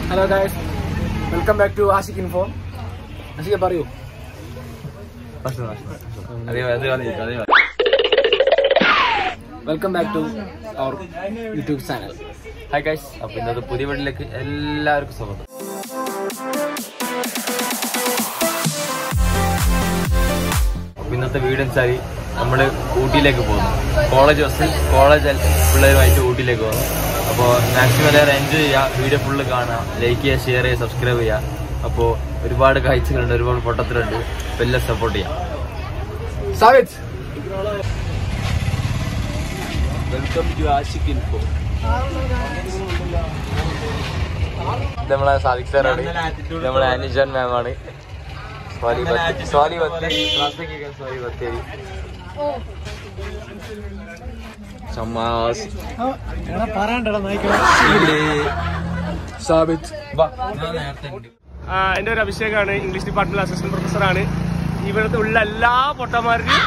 hello guys welcome back to Ashik info ആഷിക പറയൂ അതേ അതേ അതേ അതേ welcome back to our YouTube channel hi guys അപ്പൊ ഇന്നത്തെ പുതിയ വീട്ടിലേക്ക് എല്ലാവർക്കും സ്വാഗതം അപ്പൊ ഇന്നത്തെ വീട് വെച്ചാല് നമ്മള് ഊട്ടിയിലേക്ക് പോകുന്നു കോളേജ് ബസ് കോളേജ് പിള്ളേരുമായിട്ട് ഊട്ടിയിലേക്ക് പോകുന്നു അപ്പോൾ മാക്സിമം എല്ലാവരും എൻജോയ് ചെയ്യുക വീഡിയോ ഫുള്ള് കാണുക ലൈക്ക് ചെയ്യുക ഷെയർ ചെയ്യുക സബ്സ്ക്രൈബ് ചെയ്യുക അപ്പോൾ ഒരുപാട് കാഴ്ചകളുണ്ട് ഒരുപാട് പൊട്ടത്തിലുണ്ട് അപ്പോൾ എല്ലാം സപ്പോർട്ട് ചെയ്യാം സാവിത് വെൽക്കം ടു ആഷിക് ഇൻഫോ നമ്മളെ സാദിക് സാറാണ് നമ്മളെ അനിജൻ മാം ആണ് സോറി ബത്തേരി സോറി ബത്തേരി ക്ലാസ്സിലേക്ക് സോറി ബത്തേരി ചമ്മാസ് സാവിത് എൻ്റെ ഒരു അഭിഷേകാണ് ഇംഗ്ലീഷ് ഡിപ്പാർട്ട്മെന്റ് അസിസ്റ്റന്റ് പ്രൊഫസറാണ് ഇവിടുത്തെ ഉള്ള എല്ലാ പൊട്ടന്മാരിലും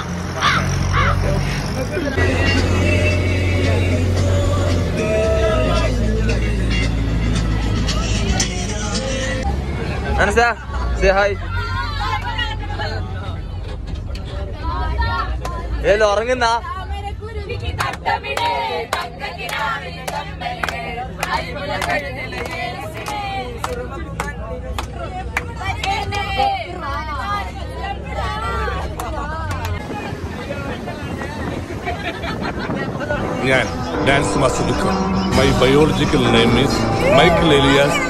മനസ്സാ സേ ഹായ് ഏത് ഉറങ്ങുന്ന താമരക്കുരുവിക്ക് തട്ടമിട് തങ്കക്കിനാവിന് തമ്പലിട് അൽമുല കഴുതില് ജേസിനെ ഞാൻ ഡാൻസ് മാസ്റ്റർ ദുഃഖം my biological name is Michael Elias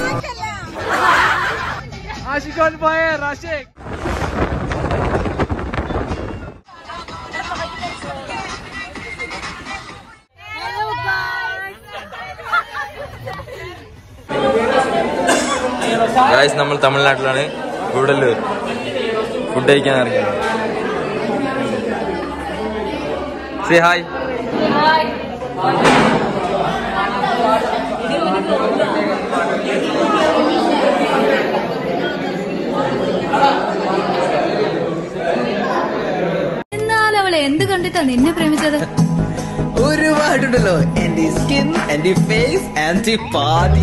guys നമ്മൾ തമിഴ്നാട്ടിലാണ് ഗുഡല്ലൂർ ഫുഡ് കഴിക്കാൻ ഇറങ്ങിയത് സേ ഹായ് എന്നാൽ അവൾ എന്ത് കണ്ടിട്ടാ നിന്നെ പ്രേമിച്ചത് ഒരുപാടുണ്ടല്ലോ എന്റെ സ്കിൻ എന്റെ ഫേസ് ആൻഡ് പാതി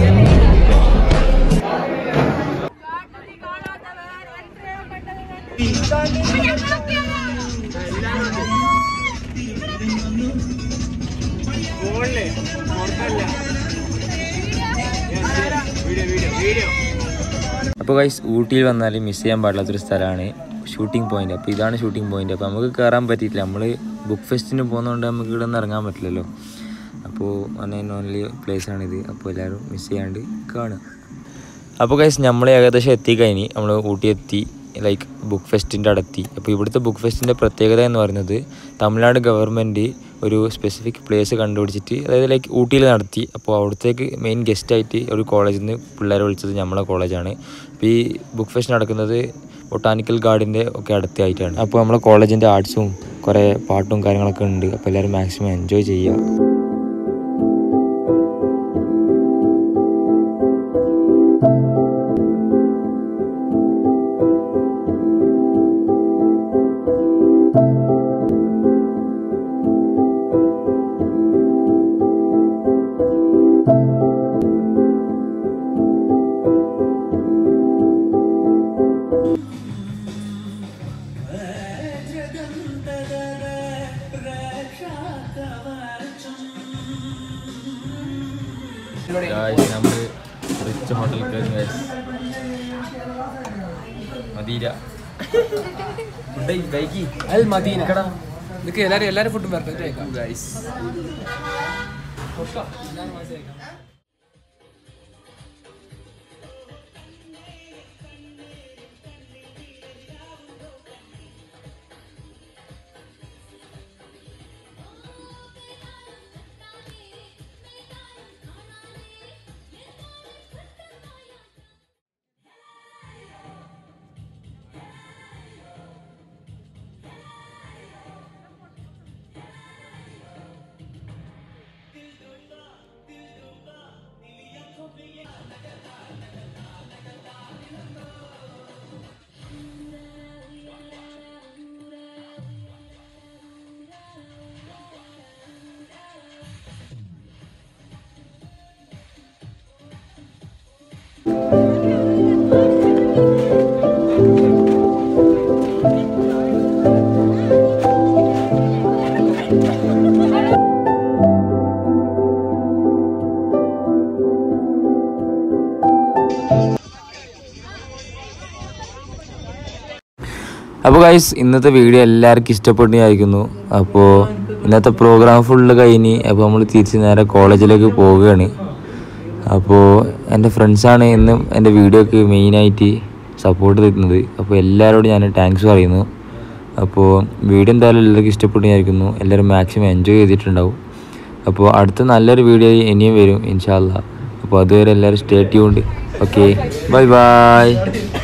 അപ്പോൾ ഗൈസ് ഊട്ടിയിൽ വന്നാൽ മിസ് ചെയ്യാൻ പാടില്ലാത്തൊരു സ്ഥലമാണ് ഷൂട്ടിംഗ് പോയിന്റ് അപ്പോൾ ഇതാണ് ഷൂട്ടിംഗ് പോയിന്റ് അപ്പോൾ നമുക്ക് കയറാൻ പറ്റിയിട്ടില്ല നമ്മൾ ബുക്ക് ഫെസ്റ്റിന് പോകുന്നതുകൊണ്ട് നമുക്ക് ഇവിടെ നിന്ന് ഇറങ്ങാൻ പറ്റില്ലല്ലോ അപ്പോൾ വൺ ആൻഡ് ഓൺലി പ്ലേസ് ആണിത് അപ്പോൾ എല്ലാവരും മിസ് ചെയ്യാണ്ട് കാണുക അപ്പോൾ ഗൈസ് നമ്മൾ ഏകദേശം എത്തിക്കഴിഞ്ഞ് നമ്മൾ ഊട്ടി എത്തി ലൈക്ക് ബുക്ക് ഫെസ്റ്റിൻ്റെ അടുത്തി അപ്പോൾ ഇവിടുത്തെ ബുക്ക് ഫെസ്റ്റിൻ്റെ പ്രത്യേകത എന്ന് പറയുന്നത് തമിഴ്നാട് ഗവൺമെൻറ് ഒരു സ്പെസിഫിക് പ്ലേസ് കണ്ടുപിടിച്ചിട്ട് അതായത് ലൈക്ക് ഊട്ടിയിൽ നടത്തി അപ്പോൾ അവിടത്തേക്ക് മെയിൻ ഗസ്റ്റായിട്ട് ഒരു കോളേജിൽ നിന്ന് പിള്ളേരെ വിളിച്ചത് നമ്മളെ കോളേജാണ് അപ്പോൾ ഈ ബുക്ക് ഫെസ്റ്റ് നടക്കുന്നത് ബൊട്ടാനിക്കൽ ഗാർഡിൻ്റെ ഒക്കെ അടുത്തായിട്ടാണ് അപ്പോൾ നമ്മളെ കോളേജിൻ്റെ ആർട്സും കുറേ പാട്ടും കാര്യങ്ങളൊക്കെ ഉണ്ട് അപ്പോൾ എല്ലാവരും മാക്സിമം എൻജോയ് ചെയ്യുക നമ്മൾ റിച്ച് ഹോട്ടൽ കയറി ഗൈസ് മദീര ഫുഡ് കഴിക്കി അൽ മദീന ഇതൊക്കെ എല്ലാരും എല്ലാരും ഫുഡും വരട്ടെ ഗൈസ് അപ്പോൾ ഗൈസ് ഇന്നത്തെ വീഡിയോ എല്ലാവർക്കും ഇഷ്ടപ്പെട്ടായിരിക്കുന്നു അപ്പോൾ ഇന്നത്തെ പ്രോഗ്രാം ഫുള്ള് കഴിഞ്ഞ് അപ്പോൾ നമ്മൾ തിരിച്ച് നേരെ കോളേജിലേക്ക് പോവുകയാണ് അപ്പോൾ എൻ്റെ ഫ്രണ്ട്സാണ് ഇന്നും എൻ്റെ വീഡിയോക്ക് മെയിനായിട്ട് സപ്പോർട്ട് തരുന്നത് അപ്പോൾ എല്ലാവരോടും ഞാൻ താങ്ക്സ് പറയുന്നു അപ്പോൾ വീഡിയോ എന്തായാലും എല്ലാവർക്കും ഇഷ്ടപ്പെട്ടായിരിക്കുന്നു എല്ലാവരും മാക്സിമം എൻജോയ് ചെയ്തിട്ടുണ്ടാവും അപ്പോൾ അടുത്ത നല്ലൊരു വീഡിയോ ഇനിയും വരും ഇൻഷാല്ല അപ്പോൾ അതുവരെ എല്ലാവരും stay tuned okay bye by